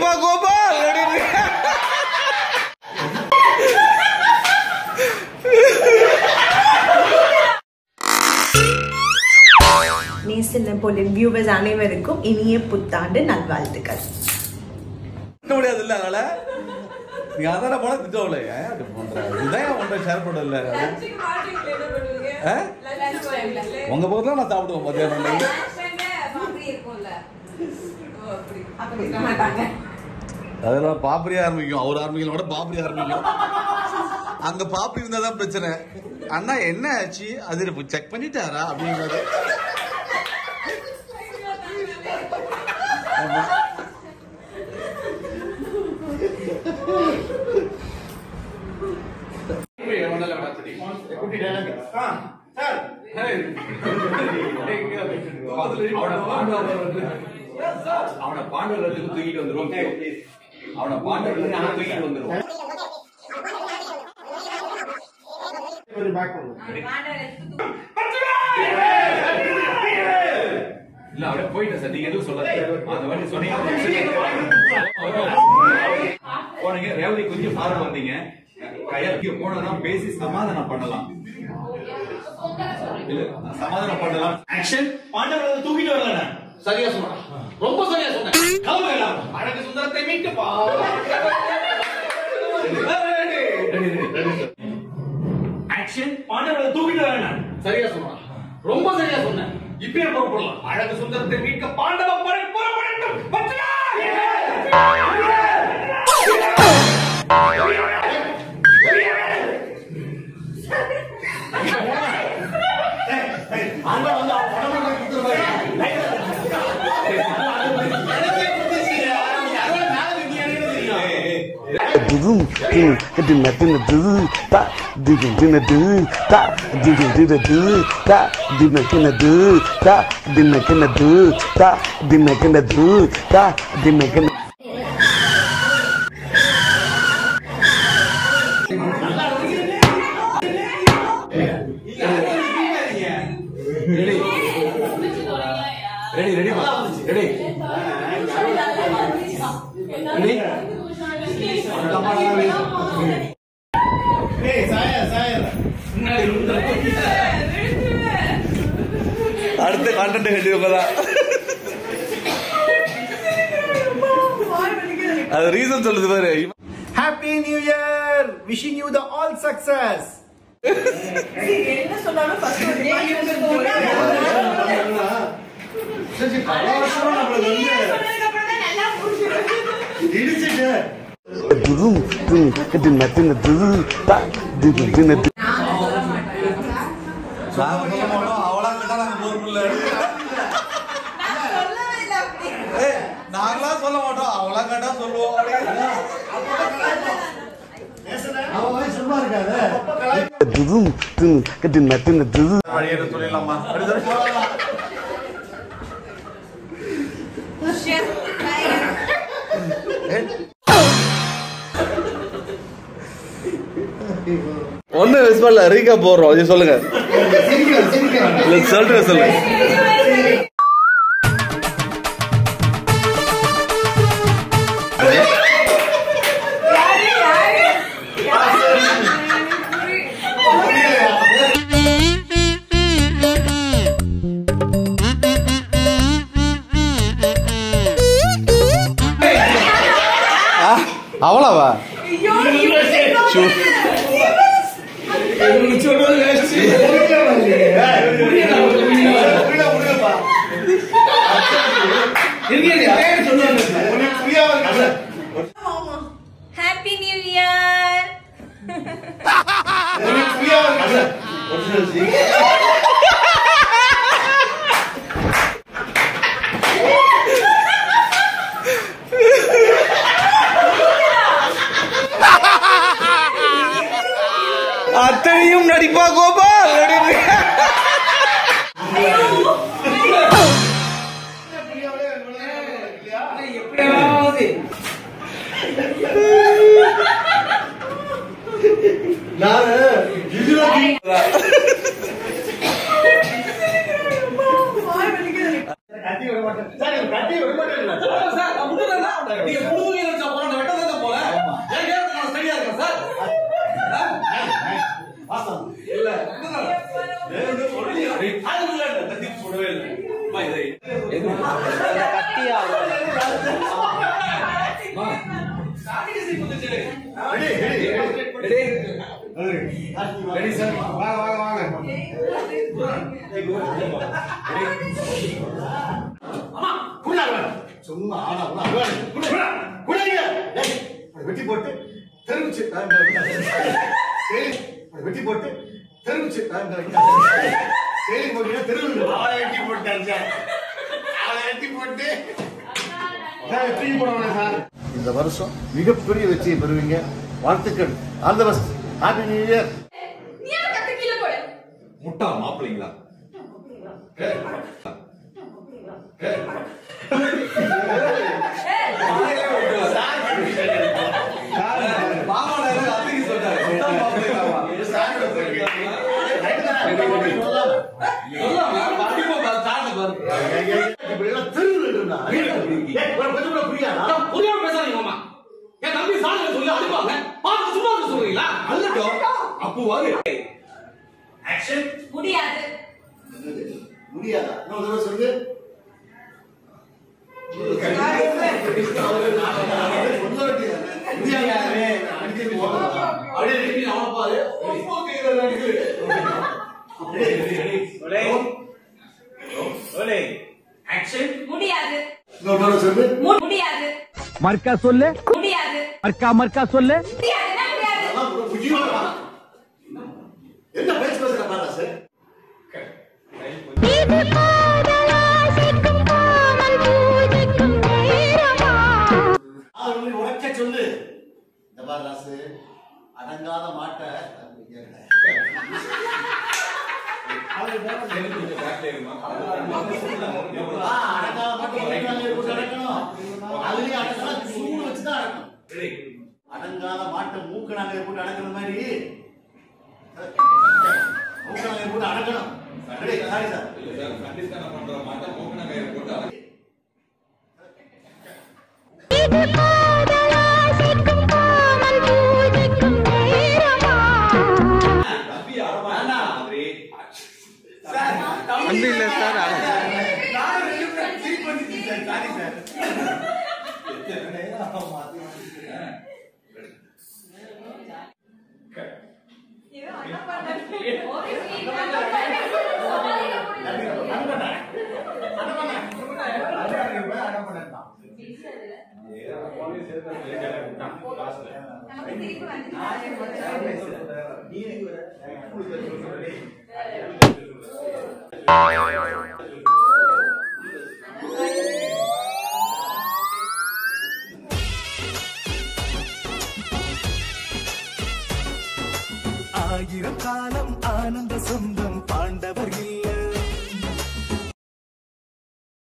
நடிப்பா கோபால் அப்படின்னு நேசன் போலின் வியூவர்ஸ் அனைவருக்கும் இனிய புத்தாண்டு நல்வாழ்த்துக்கள் பண்ண முடியாது இல்ல அதனால நீ அதான போல திட்டவில்ல ஏன் அப்படி பண்ற இதுதான் என் ஒன்றை ஷேர் பண்ணல ஆ? உங்க பக்கத்துல நான் சாப்பிடுவேன் மத்தியானம் நீங்க அதெல்லாம் பாப்பரி ஆரம்பிக்கும் அவர் ஆரம்பிக்கல விட பாப்பரி ஆரம்பிக்கும் அங்க பாப்பரி இருந்தா தான் பிரச்சனை அண்ணா என்ன ஆச்சு அது செக் பண்ணிட்டாரா அப்படிங்கிறது ஆமா. அவனை பாண்டவர்களுக்கு தூக்கிட்டு வந்துருவோம் அவனை பாண்டவர்களுக்கு நான் தூக்கிட்டு வந்துருவோம் இல்ல அப்படியே போயிட்டேன் சார் நீங்க எதுவும் சொல்லாதீங்க அந்த வாட்டி சொன்னீங்க போனீங்க ரேவதி கொஞ்சம் ஃபார்ம் வந்தீங்க கையாளுக்கு போனா பேசி சமாதானம் பண்ணலாம் இல்ல சமாதானம் பண்ணலாம் ஆக்ஷன் பாண்டவர்களை தூக்கிட்டு வரல சரியா சொன்னா ரொம்ப சரியா சொன்னேன் கிளம்புங்க எல்லாரும். அழகு சுந்தரத்தை மீட்டு பா ஆக்ஷன் பாண்டவர்களை தூக்கிட்டு வரல சரியா சொன்னா ரொம்ப சரியா சொன்னேன் இப்பயே புறப்படலாம் அழகு சுந்தரத்தை மீட்க பாண்டவ படை புறப்படட்டும் பச்சலா! ஆண்டவன் வந்து அவன் பணம் Dum, dum, dum, dum, dum, ta, dum, dum, dum, ta, dum, dum, dum, ta, dum, dum, dum, ta, dum, dum, dum, ta, dum, dum, dum, ta, dum, dum. Ready ready ready ready ஏய் சாயா சாயா அடுத்த content head இவங்க தான் அது reason சொல்லுது பாரு happy new year wishing you the all success என்ன சொன்னாலும் first ஒரு பாட்டு இடிச்சிட்டு Dum, dum, dum, dum, dum, ta, dum, dum, dum. நாங்க சொல்ல மாட்டோம் அவளா கேட்டா நாங்க பொறுப்பில்ல ஏய், நாங்களா சொல்ல மாட்டோம் அவளா கேட்டா சொல்லுவோம் அவன் வாய் சும்மா இருக்காது Dum, dum, dum, dum, dum. வழியில சொல்லிடலாமா அப்படி சொல்லி ஒண்ணு மிஸ் பண்ணல ரீகா போடுறோம் இது சொல்லுங்க இல்ல சொல்லுங்க சொல்லுங்க அவளாவா ஹாப்பி நியூ இயர் அத்தனையும் நடிப்பா கோபால் அப்படின்னு நானு இதுல கட்டி விட மாட்டேன் சார் கட்டி விட மாட்டேன் சார் வாங்க வாங்க வாங்க ஆமா புரியாது சும்மா ஆனா உள்ள அழுவாரு. குடு, குடு, குடுங்க. டேய், அதை வெட்டி போட்டு தெரிவிச்சு சரி அதை வெட்டி போட்டு தெரிவிச்சு சரி போட்டீங்கன்னா தெருவில் அவளை வெட்டி போட்டாரு சார் அவளை வெட்டி போட்டு தூக்கி போடுவாங்க சார் இந்த வருஷம் மிகப்பெரிய வெற்றியை பெறுவீங்க வாழ்த்துக்கள் all the best happy new year நீ ஏன் கத்து கீழே போடு முட்டா மாப்பிள்ளைங்களா மாமா நேரம் அத்தைக்கு சொல்றாரு முட்டா மாப்பிள்ளைங்களாவா? சொல்லாம கண்டிப்பா பாரு, சாட்டை பாரு. தெருவில் இருந்தா கொஞ்சம் கூட புரியாதா புரியாம பேசாதீங்க மாமா என் தம்பி சாலை சொல்லி அனுப்பாங்க பார்த்து சும்மா இருக்க சொல்றீங்களா அல்லட்டும் அப்போ வாரு ஆக்ஷன் முடியாது முடியாதா இன்னொரு தடவை சொல்லு அப்படியே திரும்பி அவனை பாரு ஆக்ஷன் முடியாது இன்னொரு தடவை சொல்லு மு- முடியாது மர்க்கா சொல்லு முடியாது மர்க்கா மர்க்கா சொல்லு முடியாதுன்னா முடியாது அதான் ஒரு புஜியோடா. என்ன பேச்சு பேசுற பாரா சார் இது காதலாசிக்கும் காமல் பூஜிக்கும் நேரமா அவர்களை உறக்க சொல்லு இந்த பாரு ராசு அடங்காத மாட்டை ஆ, அடங்காத மாட்டை மூக்கனாலே போட்டு அடக்கணும். அதுலயும் அடக்கணும், சூடு வச்சுதான் அடக்கணும். அடங்காத மாட்டை மூக்கனாலே போட்டு அடக்குற மாதிரி மூக்கனாலே போட்டு அடக்கணும் ரெடி, சாரி சார் இது காதலாசிக்கும் காமல் பூஜிக்கும் நேரமா அன்பு இல்ல சார் இது அண்ணா பண்ணாரு. ஒரு scene அண்ணா பண்ணாரு. நமக்கு திருப்பி வந்து ஆயிரம் காலம் ஆனந்த சொந்தம் பாண்டவர் இல்ல